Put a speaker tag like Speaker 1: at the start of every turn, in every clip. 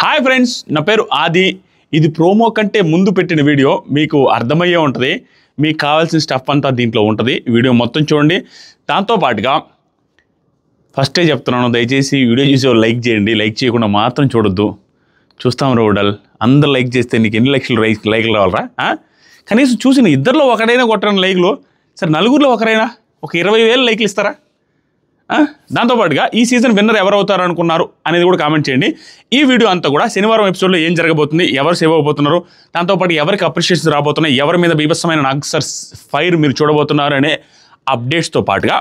Speaker 1: Hi friends నా పేరు ఆది ఇది ప్రోమో కంటే ముందు పెట్టిన వీడియో మీకు అర్థమయ్యే ఉంటుంది మీకు కావాల్సిన స్టఫ్ అంతా దీంట్లో ఉంటుంది వీడియో మొత్తం చూడండి దాంతో పాటుగా ఫస్టే చెప్తున్నాను దయచేసి ఈ వీడియో చూసి లైక్ చేయండి లైక్ చేయకుండా మాత్రం చూడొద్దు చూస్తాం రోడల్ అందరు లైక్ చేస్తే నీకు ఎన్ని లక్షలు లైక్ లైక్లు రావాలరా ఆ? కనీసం చూసిన ఇద్దరిలో ఒకడైనా కొట్టడం లైక్లు సరే నలుగురిలో ఒకరైనా ఒక ఇరవై వేలు లైక్లు ఇస్తారా ఆ? దాంతోపాటుగా ఈ సీజన్ విన్నర్ ఎవరు అవుతారు అనుకున్నారు అనేది కూడా కామెంట్ చేయండి ఈ వీడియో అంతా కూడా శనివారం ఎపిసోడ్లో ఏం జరగబోతుంది ఎవరు సేవ్ అవబోతున్నారు దాంతోపాటు ఎవరికి అప్రిషియేషన్ రాబోతున్నాయి ఎవరి మీద బీభత్సమైన నాక్సర్ ఫైర్ మీరు చూడబోతున్నారు అనే అప్డేట్స్తో పాటుగా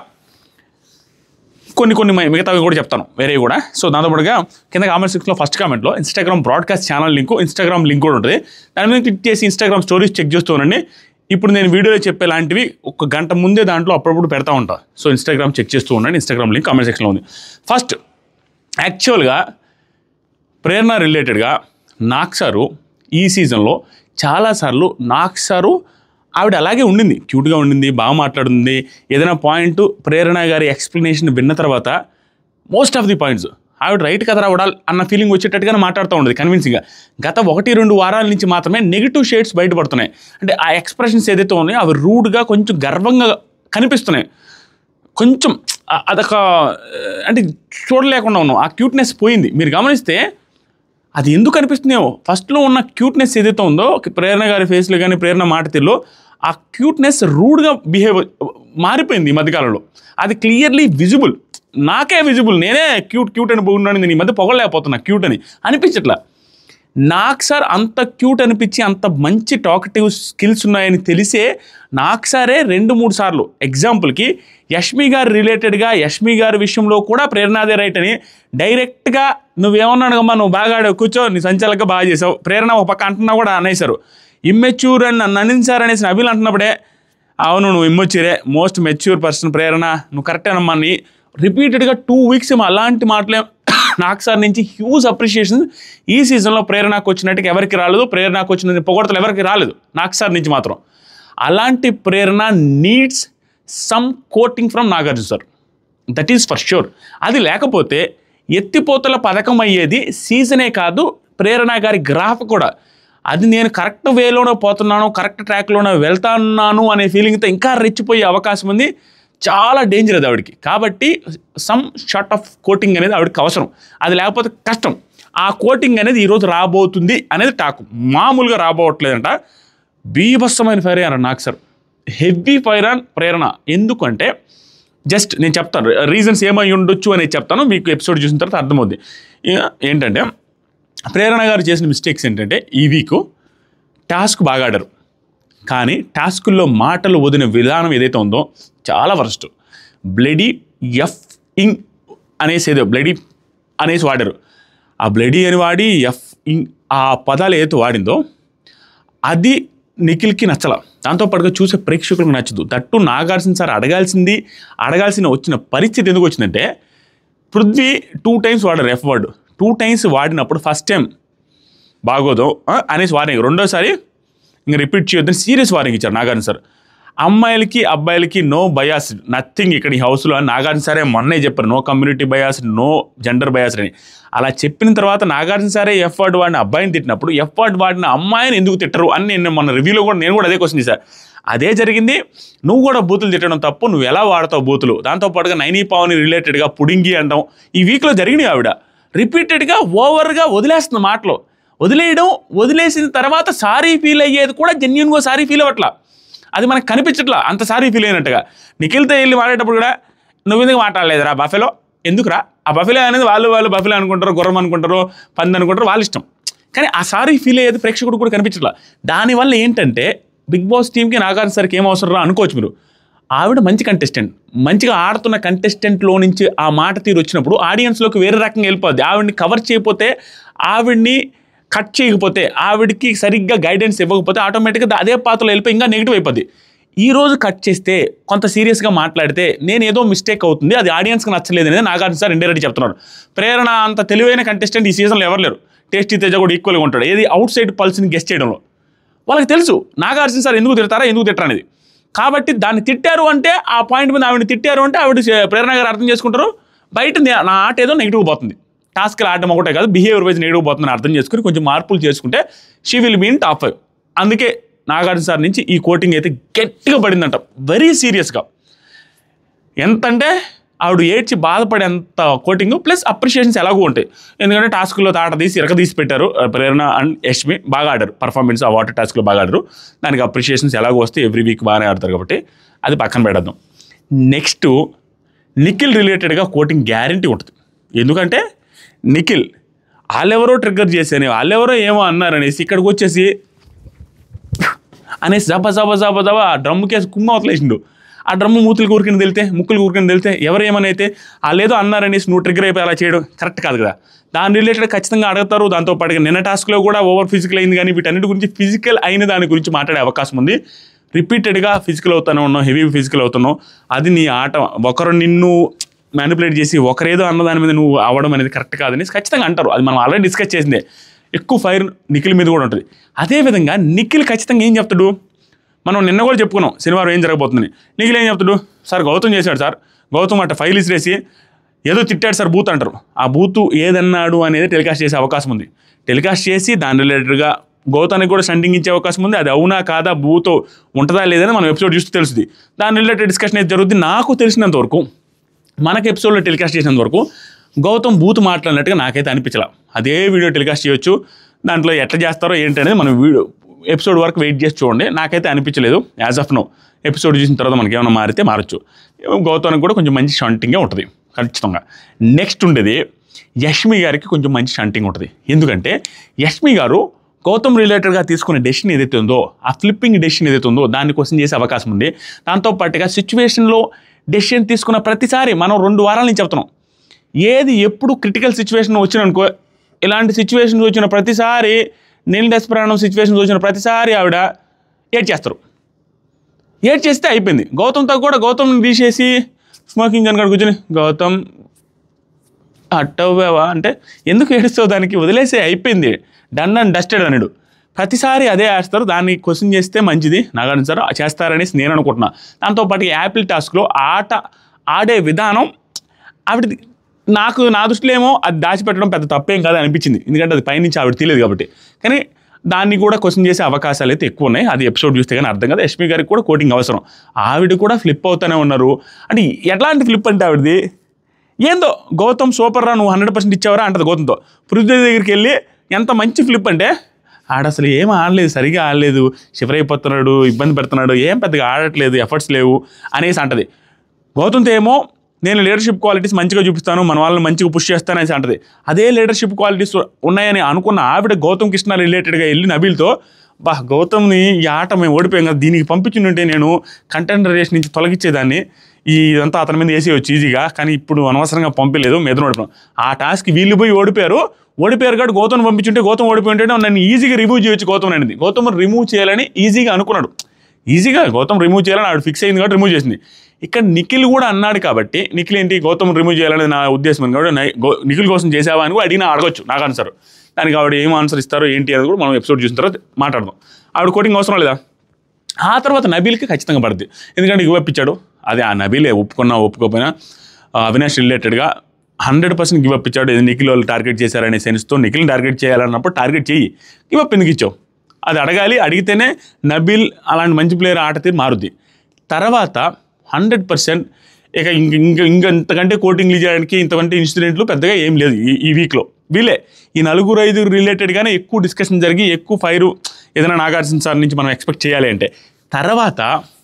Speaker 1: కొన్ని కొన్ని మి- మిగతావి కూడా చెప్తాను వేరే కూడా సో దాంతోపాటుగా కింద కామెంట్ సెక్షన్లో ఫస్ట్ కామెంట్లో Instagram broadcast channel link Instagram link కూడా ఉంటుంది దాని మీద క్లిక్ చేసి ఇన్స్టాగ్రామ్ స్టోరీస్ చెక్ చేస్తూ ఉండండి ఇప్పుడు నేను వీడియోలో చెప్పే లాంటివి ఒక గంట ముందే దాంట్లో అప్పుడప్పుడు పెడతా ఉంటా సో ఇన్స్టాగ్రామ్ చెక్ చేస్తూ ఉండండి ఇన్స్టాగ్రామ్ లింక్ కామెంట్ సెక్షన్లో ఉంది ఫస్ట్ యాక్చువల్గా ప్రేరణ రిలేటెడ్గా నాక్సారు ఈ సీజన్లో చాలాసార్లు నాక్సారు ఆవిడ అలాగే ఉండింది క్యూట్గా ఉండింది బాగా మాట్లాడుతుంది ఏదైనా పాయింట్ ప్రేరణ గారి ఎక్స్ప్లెనేషన్ విన్న తర్వాత మోస్ట్ ఆఫ్ ది పాయింట్స్ ఆవిడ రైట్ కథ రావడాలి అన్న ఫీలింగ్ వచ్చేటట్టుగానే మాట్లాడుతూ ఉండేది కన్విన్సింగ్గా గత ఒకటి రెండు వారాల నుంచి మాత్రమే నెగిటివ్ షేడ్స్ బయటపడుతున్నాయి అంటే ఆ ఎక్స్ప్రెషన్స్ ఏదైతే ఉన్నాయో అవి రూడ్గా కొంచెం గర్వంగా కనిపిస్తున్నాయి కొంచెం అ- అదొక ఆ, అంటే చూడలేకుండా ఉన్నాం ఆ క్యూట్నెస్ పోయింది మీరు గమనిస్తే అది ఎందుకు అనిపిస్తున్నాయో ఫస్ట్లో ఉన్న క్యూట్నెస్ ఏదైతే ఉందో ప్రేరణ గారి ఫేస్లో కానీ ప్రేరణ మాట తీరులో ఆ క్యూట్నెస్ రూడ్గా బిహేవ్ మారిపోయింది ఈ మధ్యకాలంలో అది క్లియర్లీ విజిబుల్ నాకే విజిబుల్ నేనే క్యూట్ క్యూట్ అని బాగున్నాను నేను ఈ మధ్య పొగలేకపోతున్నా క్యూట్ అని అనిపించట్లా నాకు సార్ అంత క్యూట్ అనిపించి అంత మంచి టాకటివ్ స్కిల్స్ ఉన్నాయని తెలిసే నాకు సారే రెండు మూడు సార్లు ఎగ్జాంపుల్కి యష్మి గారు రిలేటెడ్గా యష్మి గారి విషయంలో కూడా ప్రేరణాదే రైట్ అని డైరెక్ట్గా నువ్వేమన్నాడుగమ్మా నువ్వు బాగా ఆడావు కూర్చో నీ సంచాలక బాగా చేసావు ప్రేరణ ఒక పక్క అంటున్నా కూడా అనేసారు ఇమ్మెచ్యూర్ అని నన్ను అనించారు అనేసి అభిల్ అంటున్నప్పుడే అవును నువ్వు ఇమ్మొచ్చిరే మోస్ట్ మెచ్యూర్ పర్సన్ ప్రేరణ నువ్వు కరెక్టేనమ్మా అని రిపీటెడ్గా టూ వీక్స్ ఏమో అలాంటి మాటలే నాకు సార్ నుంచి హ్యూజ్ అప్రిషియేషన్ ఈ సీజన్లో ప్రేరణకు వచ్చినట్టుగా ఎవరికి రాలేదు ప్రేరణకు వచ్చిన పొగడతలు ఎవరికి రాలేదు నాకు సార్ నుంచి మాత్రం అలాంటి Prerana needs some coaching from Nagarjuna sir that is for sure అది లేకపోతే ఎత్తిపోతల పథకం అయ్యేది సీజనే కాదు ప్రేరణ గారి గ్రాఫ్ కూడా అది నేను కరెక్ట్ వేలోనే పోతున్నాను కరెక్ట్ ట్రాక్లోనే వెళ్తాను అనే ఫీలింగ్తో ఇంకా రెచ్చిపోయే అవకాశం ఉంది చాలా డేంజర్ అది ఆవిడకి కాబట్టి సమ్ షార్ట్ ఆఫ్ కోటింగ్ అనేది ఆవిడకి అవసరం అది లేకపోతే కష్టం ఆ కోటింగ్ అనేది ఈరోజు రాబోతుంది అనేది టాక్ మామూలుగా రాబోవట్లేదంట బీభత్సమైన ఫైర్ అయ్యారు నాకు sir heavy fire on Prerana ఎందుకంటే జస్ట్ నేను చెప్తాను రీజన్స్ ఏమై ఉండొచ్చు అనేది చెప్తాను మీకు ఎపిసోడ్ చూసిన తర్వాత అర్థమవుద్ది ఇక ఏంటంటే ప్రేరణ గారు చేసిన మిస్టేక్స్ ఏంటంటే ఈ వీక్ టాస్క్ బాగా ఆడారు కానీ టాస్కుల్లో మాటలు వదిన విధానం ఏదైతే ఉందో చాలా వరస్ట్ బ్లడీ ఎఫ్ ఇంగ్ అనేసి ఏదో బ్లడీ అనేసి వాడారు ఆ బ్లడీ అని వాడి ఎఫ్ ఇంగ్ ఆ పదాలు ఏదైతే వాడిందో అది నిఖిల్కి నచ్చల దాంతోపాటుగా చూసే ప్రేక్షకులకు నచ్చదు దట్టు నాగార్జున సార్ అడగాల్సింది అడగాల్సిన వచ్చిన పరిస్థితి ఎందుకు వచ్చిందంటే పృథ్వీ టూ టైమ్స్ వాడారు ఎఫ్ వర్డ్ టూ టైమ్స్ వాడినప్పుడు ఫస్ట్ టైం బాగోదు ఆ, అనేసి వార్నింగ్ రెండోసారి ఇంక రిపీట్ చేయొద్దని సీరియస్ వార్నింగ్ ఇచ్చారు నాగార్జున సార్ అమ్మాయిలకి అబ్బాయిలకి నో బయాస్ నథింగ్ ఇక్కడ ఈ హౌస్లో అని నాగార్జున సారే మొన్నే చెప్పారు no community bias no gender bias అని అలా చెప్పిన తర్వాత నాగార్జున సారే ఎఫ్ వర్డ్ వాడిన అబ్బాయిని తిట్టినప్పుడు ఎఫ్ వర్డ్ వాడిన అమ్మాయిని ఎందుకు తిట్టరు అని నేను మొన్న రివ్యూలో కూడా నేను కూడా అదే క్వశ్చన్ చేశాను అదే జరిగింది నువ్వు కూడా బూతులు తిట్టడం తప్పు నువ్వు ఎలా వాడతావు బూతులు దాంతోపాటుగా నైనీ పావుని రిలేటెడ్గా పుడింగి అనడం ఈ వీక్లో జరిగినాయి ఆవిడ రిపీటెడ్గా ఓవర్గా వదిలేస్తుంది మాటలు వదిలేయడం వదిలేసిన తర్వాత సారీ ఫీల్ అయ్యేది కూడా జెన్యున్గా సారీ ఫీల్ అవ్వట్లా అది మనకు కనిపించట్లా అంత సారీ ఫీల్ అయినట్టుగా నిఖిల్తో వెళ్ళి మాడేటప్పుడు కూడా నువ్వు ఎందుకు మాట్లాడలేదురా బఫెలో ఎందుకురా ఆ బఫెలో అనేది వాళ్ళు వాళ్ళు బఫెలో అనుకుంటారు గుర్రం అనుకుంటారు పంది అనుకుంటారు వాళ్ళ ఇష్టం కానీ ఆ సారీ ఫీల్ అయ్యేది ప్రేక్షకుడు కూడా కనిపించట్లా దానివల్ల ఏంటంటే బిగ్ బాస్ టీంకి నాగార్జున సార్కి ఏం అవసరం రా అనుకోవచ్చు మీరు ఆవిడ మంచి కంటెస్టెంట్ మంచిగా ఆడుతున్న కంటెస్టెంట్లో నుంచి ఆ మాట తీరు వచ్చినప్పుడు ఆడియన్స్లోకి వేరే రకంగా వెళ్ళిపోద్ది ఆవిడ్ని కవర్ చేయకపోతే ఆవిడ్ని కట్ చేయకపోతే ఆవిడకి సరిగ్గా గైడెన్స్ ఇవ్వకపోతే ఆటోమేటిక్గా అదే పాత్రలో వెళ్ళిపోయి ఇంకా నెగిటివ్ అయిపోద్ది ఈ రోజు కట్ చేస్తే కొంత సీరియస్గా మాట్లాడితే నేను ఏదో మిస్టేక్ అవుతుంది అది ఆడియన్స్కి నచ్చలేదు అనేది నాగార్జున సార్ ఇండైరెక్ట్ చెప్తున్నారు ప్రేరణ అంత తెలివైన కంటెస్టెంట్ ఈ సీజన్లో ఎవరు లేరు టేస్టీ తేజ కూడా ఈక్వల్గా ఉంటాడు ఏది అవుట్ సైడ్ పల్స్ని గెస్ట్ చేయడంలో వాళ్ళకి తెలుసు నాగార్జున సార్ ఎందుకు తిడతారా ఎందుకు తిట్టరా అనేది కాబట్టి దాన్ని తిట్టారు అంటే ఆ పాయింట్ మీద ఆవిడ తిట్టారు అంటే ఆవిడ చే- ప్రేరణ గారు అర్థం చేసుకుంటారు బయట నే- నా ఆట ఏదో నెగిటివ్ పోతుంది టాస్క్లు ఆడడం ఒకటే కాదు బిహేవియర్ వైజ్ నెగిటివ్ పోతుందని అర్థం చేసుకుని కొంచెం మార్పులు చేసుకుంటే she will be in top five అందుకే నాగార్జున సార్ నుంచి ఈ కోటింగ్ అయితే గట్టిగా పడిందంట వెరీ సీరియస్గా ఎంత అంటే ఆవిడ ఏడ్చి బాధపడేంత కోటింగ్ ప్లస్ అప్రిషియేషన్స్ ఎలాగో ఉంటాయి ఎందుకంటే టాస్క్లో తాట తీసి ఇరక తీసి పెట్టారు ఆ, ప్రేరణ అండ్ యష్మి బాగా ఆడారు పర్ఫార్మెన్స్ ఆ వాటర్ టాస్క్లో బాగా ఆడారు దానికి అప్రిషియేషన్స్ ఎలాగో వస్తే ఎవ్రీ వీక్ బాగానే ఆడతారు కాబట్టి అది పక్కన పెడదాం నెక్స్ట్ నిఖిల్ రిలేటెడ్గా కోటింగ్ గ్యారంటీ ఉంటుంది ఎందుకంటే నిఖిల్ వాళ్ళెవరో ట్రిగ్గర్ చేశాను వాళ్ళెవరో ఏమో అన్నారనేసి ఇక్కడికి వచ్చేసి అనేసి జబ జబ జబ జబ ఆ డ్రమ్ కేసు కుమ్మ అవతలేసిండు ఆ డ్రమ్ము మూతులు కూరుకుని వెళ్తే ముక్కులు కూరుకుని వెళ్తే ఎవరు ఏమని అయితే వాళ్ళేదో అన్నారనేసి నువ్వు ట్రిగ్గర్ అయిపోయి అలా చేయడం కరెక్ట్ కాదు కదా దాని రిలేటెడ్ ఖచ్చితంగా అడుగుతారు దాంతో పాటుగా నిన్న టాస్క్లో కూడా ఓవర్ ఫిజికల్ అయింది కానీ వీటన్నిటి గురించి ఫిజికల్ అయిన దాని గురించి మాట్లాడే అవకాశం ఉంది రిపీటెడ్గా ఫిజికల్ అవుతానే ఉన్నావు హెవీ ఫిజికల్ అవుతున్నావు అది నీ ఆట ఒకరు నిన్ను మ్యానిపులేట్ చేసి ఒకరేదో అన్న దాని మీద నువ్వు అవ్వడం అనేది కరెక్ట్ కాదని ఖచ్చితంగా అంటారు అది మనం ఆల్రెడీ డిస్కస్ చేసిందే ఎక్కువ ఫైర్ నిఖిల్ మీద కూడా ఉంటుంది అదేవిధంగా నిఖిల్ ఖచ్చితంగా ఏం చెప్తాడు మనం నిన్న కూడా చెప్పుకున్నాం శనివారం ఏం జరగబోతుందని నిఖిల్ ఏం చెప్తాడు సార్ గౌతమ్ చేశాడు సార్ గౌతమ్ అట్ట ఫైల్ ఇసిరేసి ఏదో తిట్టాడు సార్ బూత్ అంటారు ఆ బూత్ ఏదన్నాడు అనేది టెలికాస్ట్ చేసే అవకాశం ఉంది టెలికాస్ట్ చేసి దాని రిలేటెడ్గా గౌతానికి కూడా స్టంటింగ్ ఇచ్చే అవకాశం ఉంది అది అవునా కాదా బూత్ ఉంటుందా లేదని మనం ఎపిసోడ్ చూస్తే తెలుస్తుంది దాని రిలేటెడ్ డిస్కషన్ అయితే జరుగుతుంది నాకు తెలిసినంత వరకు మనకి ఎపిసోడ్లో టెలికాస్ట్ చేసినంత వరకు గౌతమ్ బూత్ మాట్లాడినట్టుగా నాకైతే అనిపించలా అదే వీడియో టెలికాస్ట్ చేయొచ్చు దాంట్లో ఎట్లా చేస్తారో ఏంటి అనేది మనం వీడియో ఎపిసోడ్ వరకు వెయిట్ చేసి చూడండి నాకైతే అనిపించలేదు యాజ్ ఆఫ్ నో ఎపిసోడ్ చూసిన తర్వాత మనకి ఏమైనా మారితే మారచ్చు గౌతమ్కి కూడా కొంచెం మంచి షంటింగే ఉంటుంది ఖచ్చితంగా నెక్స్ట్ ఉండేది యష్మి గారికి కొంచెం మంచి షంటింగ్ ఉంటుంది ఎందుకంటే యష్మి గారు గౌతమ్ రిలేటెడ్గా తీసుకునే డెసిషన్ ఏదైతే ఉందో ఆ ఫ్లిప్పింగ్ డెసిషన్ ఏదైతే ఉందో దాని కోసం చేసే అవకాశం ఉంది దాంతో పాటుగా సిచ్యువేషన్లో డెసిషన్ తీసుకున్న ప్రతిసారి మనం రెండు వారాల నుంచి చెప్తున్నాం ఏది ఎప్పుడు క్రిటికల్ సిచ్యువేషన్ వచ్చిననుకో ఇలాంటి సిచ్యువేషన్స్ వచ్చిన ప్రతిసారి నీల్ డెస్పరాణం సిచ్యువేషన్స్ వచ్చిన ప్రతిసారి ఆవిడ ఏడ్ చేస్తారు ఏడ్ చేస్తే అయిపోయింది గౌతమ్తో కూడా గౌతమ్ని తీసేసి స్మోకింగ్ కనుక కూర్చొని గౌతమ్ అట్టవ్వావా అంటే ఎందుకు ఏడుస్తావు దానికి వదిలేసే అయిపోయింది డన్ అండ్ డస్టెడ్ అన్నాడు ప్రతిసారి అదే వేస్తారు దాన్ని క్వశ్చన్ చేస్తే మంచిది నాగార్జున సార్ చేస్తారనేసి నేను అనుకుంటున్నా దాంతోపాటు యాపిల్ టాస్క్లో ఆట ఆడే విధానం ఆవిడ నాకు నా దృష్టిలో ఏమో అది దాచిపెట్టడం పెద్ద తప్పేం కాదు అనిపించింది ఎందుకంటే అది పైనుంచి ఆవిడ తెలియదు కాబట్టి కానీ దాన్ని కూడా క్వశ్చన్ చేసే అవకాశాలు అయితే ఎక్కువ ఉన్నాయి అది ఎపిసోడ్ చూస్తే కానీ అర్థం కాదు యష్మి గారికి కూడా కోటింగ్ అవసరం ఆవిడ కూడా ఫ్లిప్ అవుతూనే ఉన్నారు అంటే ఎట్లాంటి ఫ్లిప్ అంటే ఆవిడది ఏందో గౌతమ్ సూపర్ రా నువ్వు హండ్రెడ్ పర్సెంట్ ఇచ్చావరా అంటది గౌతమ్తో పృథ్వీ దగ్గరికి వెళ్ళి ఎంత మంచి ఫ్లిప్ అంటే ఆడ అసలు ఏం ఆడలేదు సరిగా ఆడలేదు షివర్ అయిపోతున్నాడు ఇబ్బంది పెడుతున్నాడు ఏం పెద్దగా ఆడట్లేదు ఎఫర్ట్స్ లేవు అనేసి అంటది గౌతమ్తో ఏమో నేను లీడర్షిప్ క్వాలిటీస్ మంచిగా చూపిస్తాను మన వాళ్ళని మంచిగా పుష్ చేస్తాను అనేసి అంటది అదే లీడర్షిప్ క్వాలిటీస్ ఉన్నాయని అనుకున్న ఆవిడ గౌతమ్ కృష్ణ రిలేటెడ్గా వెళ్ళి నబీల్తో బా గౌతమ్ని ఈ ఆట మేము ఓడిపోయాం కదా దీనికి పంపించుంటే నేను కంటెండర్ రేస్ నుంచి తొలగించేదాన్ని ఈ ఇదంతా అతని మీద వేసేయచ్చు ఈజీగా కానీ ఇప్పుడు అనవసరంగా పంపించలేదు మెదను ఓడిపోయాం ఆ టాస్క్ వీళ్ళు పోయి ఓడిపోయారు ఓడిపోయారు కాబట్టి గౌతమ్ పంపించుంటే గౌతమ్ ఓడిపోయి ఉంటే నన్ను ఈజీగా రిమూవ్ చేయొచ్చు గౌతమ్ అనేది గౌతమ్ రిమూవ్ చేయాలని ఈజీగా అనుకున్నాడు ఈజీగా గౌతమ్ రిమూవ్ చేయాలని ఆవిడ ఫిక్స్ అయింది కాబట్టి రిమూవ్ చేసింది ఇక్కడ నిఖిల్ కూడా అన్నాడు కాబట్టి నిఖిల్ ఏంటి గౌతమ్ రిమూవ్ చేయాలనేది నా ఉద్దేశం అని కాబట్టి నై- గౌ- నిఖిల్ కోసం చేసావా అని కూడా అడిగినా అడగొచ్చు నాకు ఆన్సర్ దానికి ఆవిడ ఏం ఆన్సర్ ఇస్తారో ఏంటి అనేది కూడా మనం ఎపిసోడ్ చూసిన తర్వాత మాట్లాడదాం ఆవిడ కోటింగ్ అవసరం లేదా ఆ తర్వాత నబీల్కి ఖచ్చితంగా పడుద్ది ఎందుకంటే గివ్ ఇచ్చాడు అదే ఆ నబీలే ఒప్పుకున్నా ఒప్పుకోకపోయినా ఆ, అవినాష్ రిలేటెడ్గా హండ్రెడ్ పర్సెంట్ గివ్ అప్ ఇచ్చాడు ఇది నిఖిల్ వాళ్ళు టార్గెట్ చేశారనే సెన్స్తో నిఖిల్ని టార్గెట్ చేయాలన్నప్పుడు టార్గెట్ చెయ్యి గివ్ అప్ ఎందుకు ఇచ్చావు అది అడగాలి అడిగితేనే నబీల్ అలాంటి మంచి ప్లేయర్ ఆట తీరు మారుద్ది తర్వాత హండ్రెడ్ పర్సెంట్ ఇక ఇంక ఇంక ఇంకా ఇంతకంటే కోటింగ్లు చేయడానికి ఇంతకంటే ఇన్సిడెంట్లు పెద్దగా ఏం లేదు ఈ ఈ వీక్లో వీళ్ళే ఈ నలుగురు ఐదుగురు రిలేటెడ్గానే ఎక్కువ డిస్కషన్ జరిగి ఎక్కువ ఫైరు ఏదైనా నాగార్జున సార్ నుంచి మనం ఎక్స్పెక్ట్ చేయాలి అంటే తర్వాత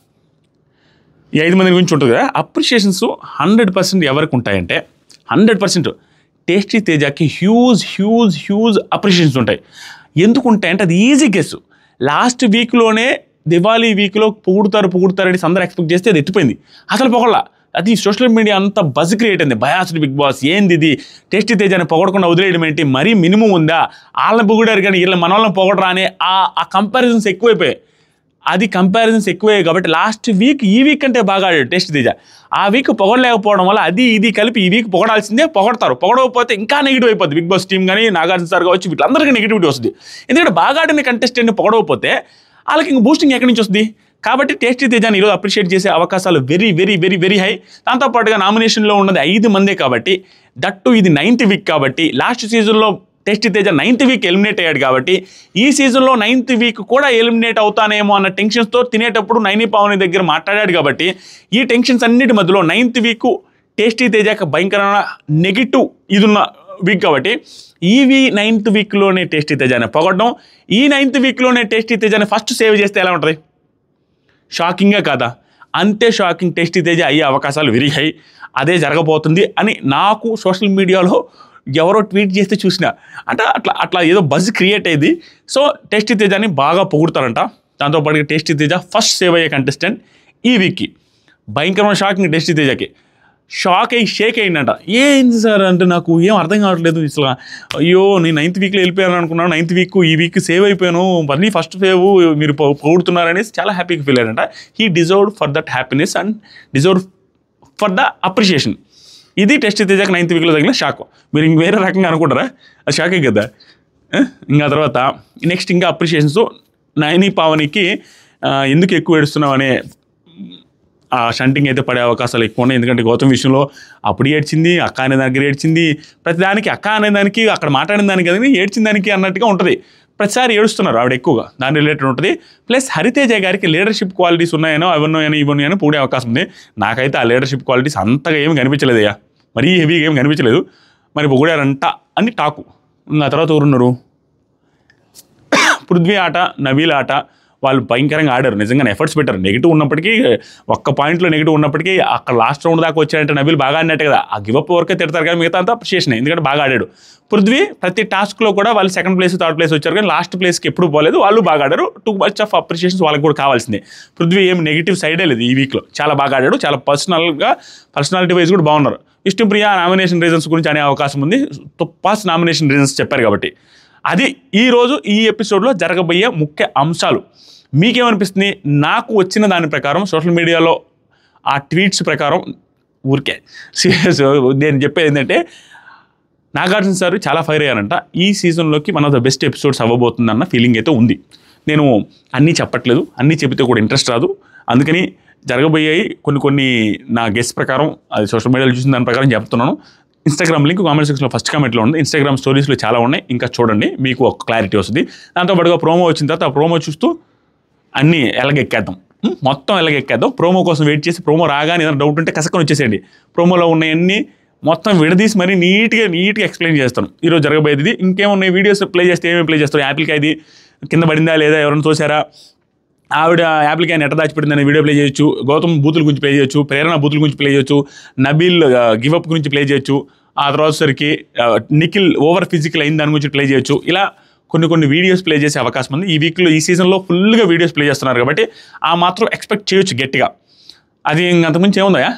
Speaker 1: ఈ ఐదు మంది గురించి ఉంటుంది కదా అప్రిషియేషన్స్ హండ్రెడ్ పర్సెంట్ ఎవరికి ఉంటాయంటే హండ్రెడ్ పర్సెంట్ టేస్టీ తేజాకి హ్యూజ్ హ్యూజ్ హ్యూజ్ అప్రిషియేషన్స్ ఉంటాయి ఎందుకు ఉంటాయంటే అది ఈజీ గెస్ లాస్ట్ వీక్లోనే దివాళీ వీక్లో పొగుడుతారు పొగుడుతారని అందరూ ఎక్స్పెక్ట్ చేస్తే అది ఎత్తిపోయింది అసలు పొగళ్ళ అది సోషల్ మీడియా అంతా బజ్ క్రియేట్ అయింది బయాస్డ్ బిగ్ బాస్ ఏంది ఇది టేస్టీ తేజాని పొగడకుండా వదిలేయడం ఏంటి మరీ మినిమం ఉందా వాళ్ళని పొగిడారు కానీ వీళ్ళ మన వాళ్ళని పొగడరా అనే ఆ ఆ కంపారిజన్స్ ఎక్కువైపోయాయి అది కంపారిజన్స్ ఎక్కువే కాబట్టి లాస్ట్ వీక్ ఈ వీక్ కంటే బాగా ఆడాడు టెస్ట్ తేజ ఆ వీక్ పొగడలేకపోవడం వల్ల అది ఇది కలిపి ఈ వీక్ పొగడాల్సిందే పొగడతారు పొగడకపోతే ఇంకా నెగిటివ్ అయిపోద్ది బిగ్ బాస్ టీం కానీ నాగార్జున సార్ కావచ్చు వీళ్ళందరికీ నెగిటివిటీ వస్తుంది ఎందుకంటే బాగా ఆడిన కంటెస్టెంట్ని పొగడకపోతే వాళ్ళకి ఇంక బూస్టింగ్ ఎక్కడి నుంచి వస్తుంది కాబట్టి టేస్టీ తేజాని ఈరోజు అప్రిషియేట్ చేసే అవకాశాలు very very very very high దాంతోపాటుగా నామినేషన్లో ఉన్నది ఐదు మందే కాబట్టి దట్టు ఇది నైన్త్ వీక్ కాబట్టి లాస్ట్ సీజన్లో tasty Teja ninth week eliminate అయ్యాడు కాబట్టి ఈ సీజన్లో నైన్త్ వీక్ కూడా ఎలిమినేట్ అవుతానేమో అన్న టెన్షన్స్తో తినేటప్పుడు నైని పావని దగ్గర మాట్లాడాడు కాబట్టి ఈ టెన్షన్స్ అన్నిటి మధ్యలో నైన్త్ వీక్ టేస్టీ తేజాకి భయంకరమైన నెగిటివ్ ఇది ఉన్న వీక్ కాబట్టి ఈ వీ నైన్త్ వీక్లోనే టేస్టీ తేజాని పొగడడం ఈ నైన్త్ వీక్లోనే టేస్టీ తేజాని ఫస్ట్ సేవ్ చేస్తే ఎలా ఉంటుంది షాకింగే కాదా అంతే షాకింగ్ టెస్టీ తేజ అయ్యే అవకాశాలు వెరీ హై అదే జరగబోతుంది అని నాకు సోషల్ మీడియాలో ఎవరో ట్వీట్ చేస్తే చూసిన అంటే అట్లా అట్లా ఏదో బజ్ క్రియేట్ అయ్యింది సో టెస్టీ తేజాని బాగా పొగుడతారంట దాంతోపాటు టేస్టీ తేజ ఫస్ట్ సేవ్ అయ్యే కంటెస్టెంట్ ఈ వీక్కి భయంకరమైన షాకింగ్ టెస్టీ తేజకి షాక్ అయ్యి షేక్ అయ్యిందంట ఏంది సార్ అంటే నాకు ఏం అర్థం కావట్లేదు అసలు అయ్యో నేను నైన్త్ వీక్లో వెళ్ళిపోయాను అనుకున్నాను నైన్త్ వీక్ ఈ వీక్ సేవ్ అయిపోయాను మళ్ళీ ఫస్ట్ సేవ్ మీరు పొ- పొగుడుతున్నారనేసి చాలా హ్యాపీగా ఫీల్ అయ్యారంట he deserve for that happiness and deserve for the appreciation ఇది టెస్ట్ తేజాకి నైన్త్ వీక్లో తగిలిన షాక్ మీరు ఇంక వేరే రకంగా అనుకుంటారా అది షాకే కదా ఆ? ఇంకా తర్వాత నెక్స్ట్ ఇంకా అప్రిషియేషన్స్ నైని పావనికి ఆ, ఎందుకు ఎక్కువ ఏడుస్తున్నావు అనే ఆ షంటింగ్ అయితే పడే అవకాశాలు ఎక్కువ ఉన్నాయి ఎందుకంటే గౌతమ్ విషయంలో అప్పుడు ఏడ్చింది అక్క అనే దగ్గర ఏడ్చింది ప్రతిదానికి అక్క అనే దానికి అక్కడ మాట్లాడిన దానికి కదా ఏడ్చిన దానికి అన్నట్టుగా ఉంటుంది ప్రతిసారి ఏడుస్తున్నారు ఆవిడ ఎక్కువగా దాని రిలేటెడ్ ఉంటుంది ప్లస్ హరితేజ గారికి లీడర్షిప్ క్వాలిటీస్ ఉన్నాయనో అవన్నోయనో ఇవన్నోయనో పూడే అవకాశం ఉంది నాకైతే ఆ లీడర్షిప్ క్వాలిటీస్ అంతగా ఏమి కనిపించలేదయ్యా మరీ హెవీగా ఏమి కనిపించలేదు మరి పొగిడారంట అని టాకు ఇంకా ఆ తర్వాత ఎవరున్నారు పృథ్వీ ఆట నవీల్ ఆట వాళ్ళు భయంకరంగా ఆడారు నిజంగా ఎఫర్ట్స్ పెట్టారు నెగిటివ్ ఉన్నప్పటికీ ఒక్క పాయింట్లో నెగిటివ్ ఉన్నప్పటికీ అక్కడ లాస్ట్ రౌండ్ దాకా వచ్చాడంటే నవీల్ బాగా ఆడినట్టు కదా ఆ గివప్ వరకే తిడతారు కానీ మిగతా అంతా అప్రిషియేషన్ ఎందుకంటే బాగా ఆడాడు పృథ్వీ ప్రతి టాస్క్లో కూడా వాళ్ళు సెకండ్ ప్లేస్ థర్డ్ ప్లేస్ వచ్చారు కానీ లాస్ట్ ప్లేస్కి ఎప్పుడు పోలేదు వాళ్ళు బాగా ఆడారు టూ మచ్ ఆఫ్ అప్రిషియేషన్స్ వాళ్ళకి కూడా కావాల్సిందే పృథ్వీ ఏం నెగిటివ్ సైడే లేదు ఈ వీక్లో చాలా బాగా ఆడాడు చాలా పర్సనల్గా పర్సనాలిటీ వైజ్ కూడా బాగున్నారు విష్ణుప్రియ నామినేషన్ రీజన్స్ గురించి అనే అవకాశం ఉంది తుప్పాస్ నామినేషన్ రీజన్స్ చెప్పారు కాబట్టి అది ఈరోజు ఈ ఎపిసోడ్లో జరగబోయే ముఖ్య అంశాలు మీకేమనిపిస్తుంది నాకు వచ్చిన దాని ప్రకారం సోషల్ మీడియాలో ఆ ట్వీట్స్ ప్రకారం ఊరికే సీరియస్ నేను చెప్పేది ఏంటంటే నాగార్జున సార్ చాలా ఫైర్ అయ్యారంట ఈ సీజన్లోకి one of the best episodes అవ్వబోతుందన్న ఫీలింగ్ అయితే ఉంది నేను అన్నీ చెప్పట్లేదు అన్నీ చెబితే కూడా ఇంట్రెస్ట్ రాదు అందుకని జరగబోయాయి కొన్ని కొన్ని నా గెస్ట్ ప్రకారం అది సోషల్ మీడియాలో చూసిన దాని ప్రకారం చెప్తున్నాను ఇన్స్టాగ్రామ్ లింక్ కామెంట్ సెక్షన్లో ఫస్ట్ కామెంట్లో ఉంది ఇన్స్టాగ్రామ్ స్టోరీస్లో చాలా ఉన్నాయి ఇంకా చూడండి మీకు ఒక క్లారిటీ వస్తుంది దాంతోపాటుగా ప్రోమో వచ్చిన తర్వాత ఆ ప్రోమో చూస్తూ అన్నీ ఎలాగెక్కేద్దాం ఉం? మొత్తం ఎలాగెక్కేద్దాం ప్రోమో కోసం వెయిట్ చేసి ప్రోమో రాగానే ఏదైనా డౌట్ ఉంటే కసకని వచ్చేసేయండి ప్రోమోలో ఉన్నాయన్నీ మొత్తం విడదీసి మరీ నీట్గా నీట్గా ఎక్స్ప్లెయిన్ చేస్తాను ఈరోజు జరగబోయేది ఇది. ఇంకేమున్నాయి వీడియోస్ ప్లే చేస్తే ఏమేమి ప్లే చేస్తారు యాపిల్కి అది కింద పడిందా లేదా ఎవరైనా చూసారా ఆవిడ యాప్లికి ఆయన ఎట్ట దాచిపెట్టిందని వీడియో ప్లే చేయొచ్చు గౌతమ్ బూతుల గురించి ప్లే చేయొచ్చు ప్రేరణ బూతుల గురించి ప్లే చేయొచ్చు నబీల్ గివప్ గురించి ప్లే చేయొచ్చు ఆ తర్వాత సరికి నిఖిల్ ఓవర్ ఫిజికల్ అయిన దాని గురించి ప్లే చేయొచ్చు ఇలా కొన్ని కొన్ని వీడియోస్ ప్లే చేసే అవకాశం ఉంది ఈ వీక్లో ఈ సీజన్లో ఫుల్గా వీడియోస్ ప్లే చేస్తున్నారు కాబట్టి ఆ మాత్రం ఎక్స్పెక్ట్ చేయొచ్చు గట్టిగా అది ఇంకంతకుమించి ఏముందా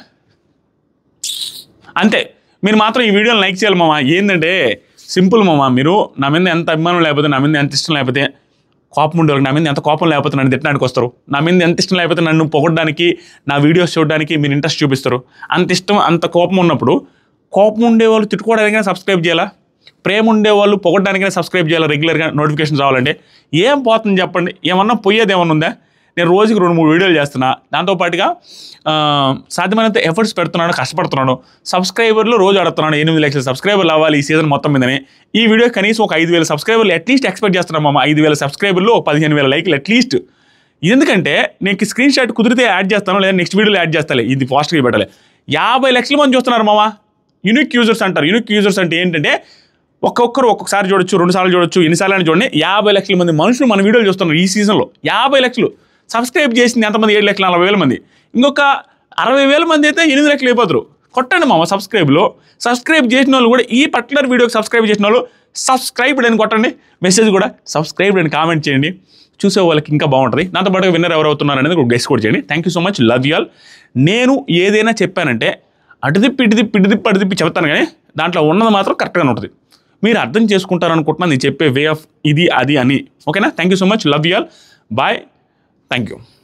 Speaker 1: అంతే మీరు మాత్రం ఈ వీడియోని లైక్ చేయాలి మామ ఏంటంటే సింపుల్ మామ మీరు నా మీద ఎంత అభిమానం లేకపోతే నా మీద ఎంత ఇష్టం లేకపోతే కోపం ఉండేవాళ్ళకి నా మీద ఎంత కోపం లేకపోతే నన్ను తిట్టడానికి వస్తారు నా మీద ఎంత ఇష్టం లేకపోతే నన్ను పొగడడానికి నా వీడియోస్ చూడడానికి మీరు ఇంట్రెస్ట్ చూపిస్తారు అంత ఇష్టం అంత కోపం ఉన్నప్పుడు కోపం ఉండేవాళ్ళు తిట్టుకోవడానికైనా సబ్స్క్రైబ్ చేయాలా ప్రేమ ఉండేవాళ్ళు పొగడడానికైనా సబ్స్క్రైబ్ చేయాలా రెగ్యులర్గా నోటిఫికేషన్స్ రావాలంటే ఏం పోతుంది చెప్పండి ఏమన్నా పోయేది ఏమన్నా ఉందా నేను రోజుకి రెండు మూడు వీడియోలు చేస్తున్నా దాంతోపాటుగా ఆ, సాధ్యమైనంత ఎఫర్ట్స్ పెడుతున్నాను కష్టపడుతున్నాను సబ్స్క్రైబర్లు రోజు అడుగుతున్నాను ఎనిమిది లక్షల సబ్స్క్రైబర్లు అవ్వాలి ఈ సీజన్ మొత్తం మీదనే ఈ వీడియో కనీసం ఒక ఐదు వేల సబ్స్క్రైబర్లు అట్లీస్ట్ ఎక్స్పెక్ట్ చేస్తున్నాం మామ ఐదు వేల సబ్స్క్రైబర్లు ఒక పదిహేను వేల లైక్లు అట్లీస్ట్ ఎందుకంటే నేను స్క్రీన్ షాట్ కుదిరితే యాడ్ చేస్తాను లేదా నెక్స్ట్ వీడియోలో యాడ్ చేస్తాలే ఇది ఫాస్ట్గా పెట్టాలి యాభై లక్షల మంది చూస్తున్నారు మామ యూనిక్ యూజర్స్ అంటారు యూనిక్ యూజర్స్ అంటే ఏంటంటే ఒక్కొక్కరు ఒక్కొక్కసారి చూడొచ్చు రెండు సార్లు చూడొచ్చు ఎన్నిసార్లు అని చూడండి యాభై లక్షల మంది మనుషులు మన వీడియోలు చూస్తున్నారు ఈ సీజన్లో యాభై లక్షలు సబ్స్క్రైబ్ చేసింది ఎంతమంది ఏడు లక్షల నలభై వేల మంది ఇంకొక అరవై వేల మంది అయితే ఎనిమిది లక్షలు అయిపోతారు కొట్టండి మామ సబ్స్క్రైబ్లో సబ్స్క్రైబ్ చేసిన వాళ్ళు కూడా ఈ పర్టికులర్ వీడియోకి సబ్స్క్రైబ్ చేసిన వాళ్ళు సబ్స్క్రైబ్డ్ అని కొట్టండి మెసేజ్ కూడా సబ్స్క్రైబ్డ్ అని కామెంట్ చేయండి చూసే వాళ్ళకి ఇంకా బాగుంటుంది నాతో పాటుగా విన్నర్ ఎవరు అవుతున్నారు అనేది ఒక గెస్ట్ కూడా చేయండి thank you so much love you all నేను ఏదైనా చెప్పానంటే అటుదిప్పి ఇటుదిప్పి ఇటుదిప్పి అటుదిప్పి చెప్తాను కానీ దాంట్లో ఉన్నది మాత్రం కరెక్ట్గానే ఉంటుంది మీరు అర్థం చేసుకుంటారు అనుకుంటున్నాను నేను చెప్పే వే ఆఫ్ ఇది అది అని ఓకేనా thank you so much love you all bye thank you